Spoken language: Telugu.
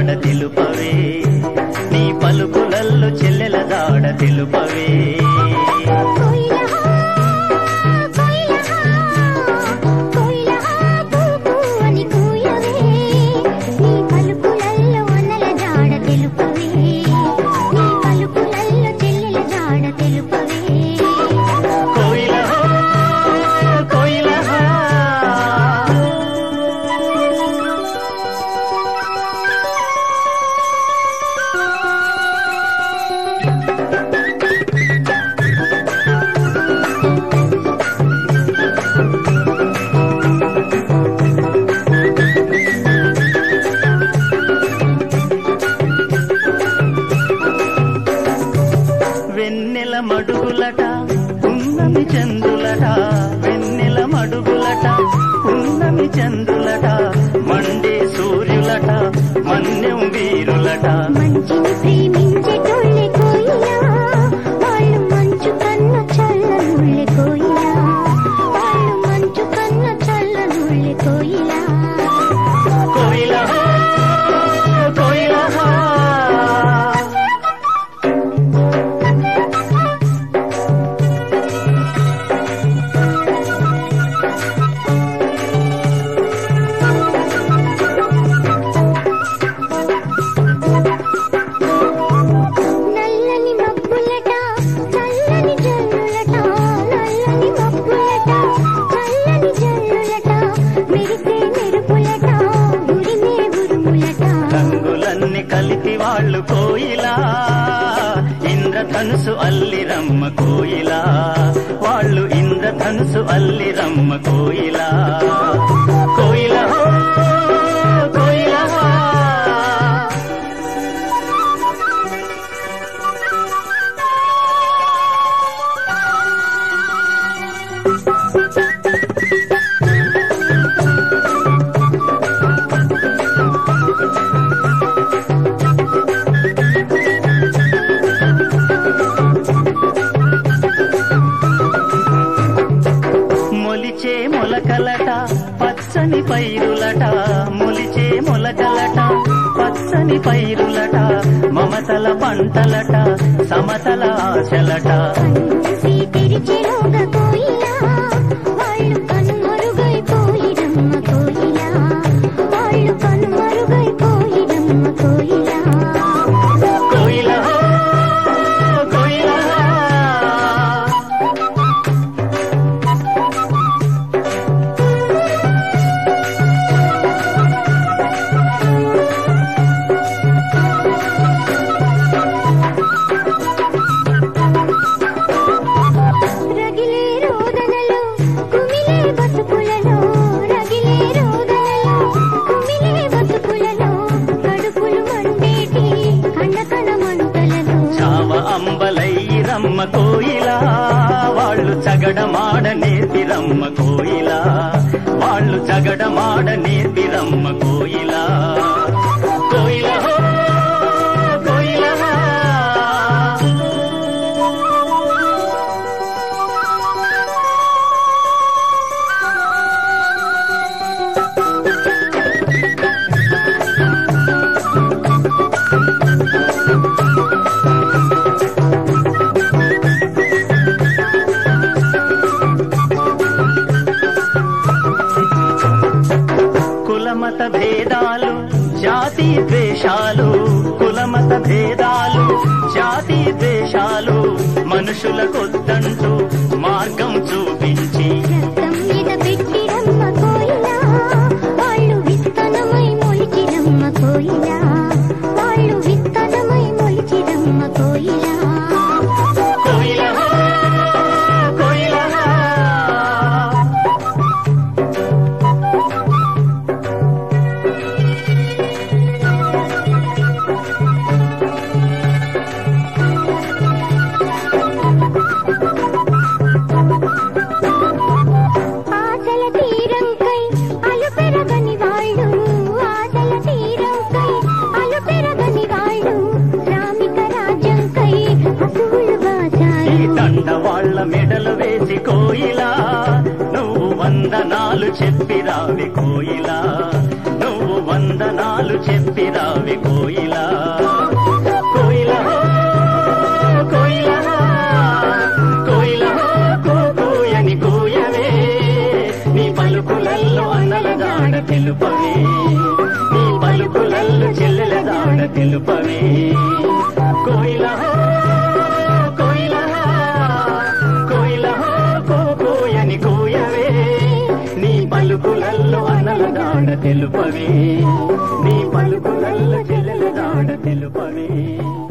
జాడ తెలుపవే నీ పలుకులల్లు చెల్లెల జాడ తెలుపవే కోయిలహా కోయిలహా కోయిలహా కూకు అని కూయవే నీ పలుకులల్లో వనల జాడ తెలుపవే నీ పలుకులల్లో చెల్లెల జాడ తెలుపవే కోయిలహో కోయిలహా వెన్నెల మడుగులట ఉన్నమి చంద్రులట వెన్నెల మడుగులట ఉన్నమి చంద్రులట మండే సూర్యులట మన్యం వీరులట మంచిని ప్రేమించేటోళ్ళే కోయిలా వాళ్ళు మంచు కన్న చల్లనుళ్ళే కోయిలా వాళ్ళు మంచు కన్న చల్లనుళ్ళే కోయిలా కోయిలహో కోయిలహా నల్లని మబ్బులట చల్లని జల్లులట నల్లని మబ్బులట చల్లని జల్లులట మెరిసే మెరుపులట ఉరిమే ఉరుములట రంగులన్నీ కలిపి వాళ్ళు కోయిలా ఇంద్రధనుసు అల్లిరమ్మ కోయిలా వాళ్ళు ఇంద్రధనుసు అల్లిరమ్మ కోయిలా కోయిల హో, కోయిల హో. మొలిచే మొలకలట పచ్చని పైరులట మొలిచే మొలకలట పచ్చని పైరులట మమతల పంటలట సమతల ఆశలట కన్నుసి తెరిచెలోగా కోయిలా వాళ్ళు కనుమరుగైపోయిరమ్మ కోయిలా వాళ్ళు కనుమరుగైపోయిరమ్మ కోయిలా కోయిల హో, కోయిల హో. రగిలే రోదనలో కుమిలే బతుకులలో రగిలే రోదనలో కుమిలే బతుకులలో కడుపులు మండేటి కణకణ మంటలలో చావ అంబలైరమ్మ కోయిలా వాళ్ళు చగడమాడ నేర్పిరమ్మ కోయిలా వాళ్ళు చగడమాడ నేర్పిరమ్మ కోయిలా కోయిల హో, కోయిల హో. కులమత భేదాలు జాతి ద్వేషాలు కులమత భేదాలు జాతి ద్వేషాలు మనుషులకొద్దంటూ మార్గం చూపించి రక్తం మీద పెట్టిరమ్మ కోయిలా వాళ్ళు విత్తనమై మొలిచిరమ్మ కోయిలా వాళ్ళు విత్తనమై మొలిచిరమ్మ కోయిలా కోయిల హో, కోయిల హో. ఆశల తీరంకై అలు పెరగని వాళ్ళు ఆశల తీరంకై అలు పెరగని వాళ్ళు శ్రామిక రాజ్యంకై అసువులు ఈ బాచారు దండ వాళ్ళ మెడలు వేసి కోయిలా నువ్వు వందనాలు చెప్పిరావి కోయిలా నువ్వు వంద వందనాలు చెప్పి రావి కోయిలా కోయిలా కోయిలా కోయిలా కూ కూయని కూయవే నీ పలుకులల్లో అన్నల దాడ తెలుపవే నీ పలుకులల్లో చెల్లెల దాడ తెలుపవే కోయిలా కోయిలా కోయిలా కూ కూయని కూయవే నీ పలుకులల్లో అన్నల దాడ తెలుపవే నీ పలుకులల్లో చెల్లెల దాడ తెలుపవే